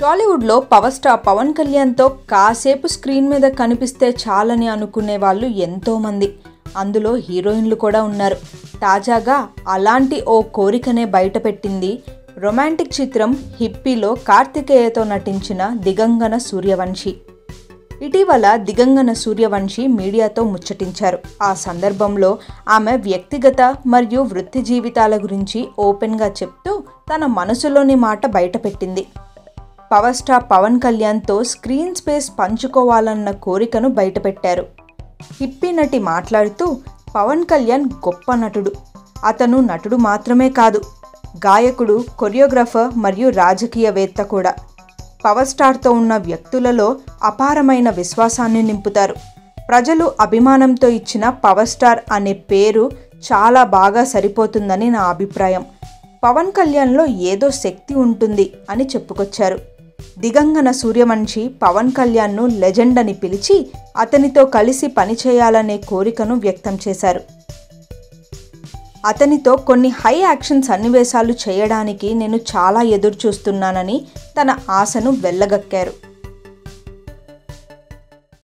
టాలీవుడ్లో power star Pawan కళ్యాణ్తో కాసేపు స్క్రీన్ మీద కనిపిస్తే చాలని అనుకునే వాళ్ళు ఎంతోమంది అందులో హీరోయిన్లు కూడా ఉన్నారు తాజాగా అలాంటి ఓ కోరికనే బయటపెట్టింది రొమాంటిక్ చిత్రం హిప్పీలో కార్తికేయతో నటించిన దిగంగన సూర్యవంశి ఇటీవల దిగంగన సూర్యవంశి మీడియాతో ముచ్చటించారు ఆ సందర్భంలో ఆమె వ్యక్తిగత మరియు వృత్తి జీవితాల గురించి ఓపెన్గా చెప్తూ తన మనసులోని మాట బయటపెట్టింది పవర్ స్టార్ పవన్ కళ్యాణ్తో స్క్రీన్ స్పేస్ పంచుకోవాలన్న కోరికను బయటపెట్టారు హిప్పీ నటి మాట్లాడుతూ పవన్ కళ్యాణ్ గొప్ప నటుడు అతను నటుడు మాత్రమే కాదు గాయకుడు కొరియోగ్రాఫర్ మరియు రాజకీయవేత్త కూడా పవర్ స్టార్తో ఉన్న వ్యక్తులలో అపారమైన విశ్వాసాన్ని నింపుతారు ప్రజలు అభిమానంతో ఇచ్చిన పవర్ స్టార్ అనే పేరు చాలా బాగా సరిపోతుందని నా అభిప్రాయం పవన్ కళ్యాణ్లో ఏదో శక్తి ఉంటుంది అని చెప్పుకొచ్చారు దిగంగన సూర్యవంశి పవన్ కళ్యాణ్ను లెజెండ్ అని పిలిచి అతనితో కలిసి పనిచేయాలనే కోరికను వ్యక్తం చేశారు అతనితో కొన్ని హై యాక్షన్ సన్నివేశాలు చేయడానికి నేను చాలా ఎదురు చూస్తున్నానని తన ఆశను వెళ్ళగక్కారు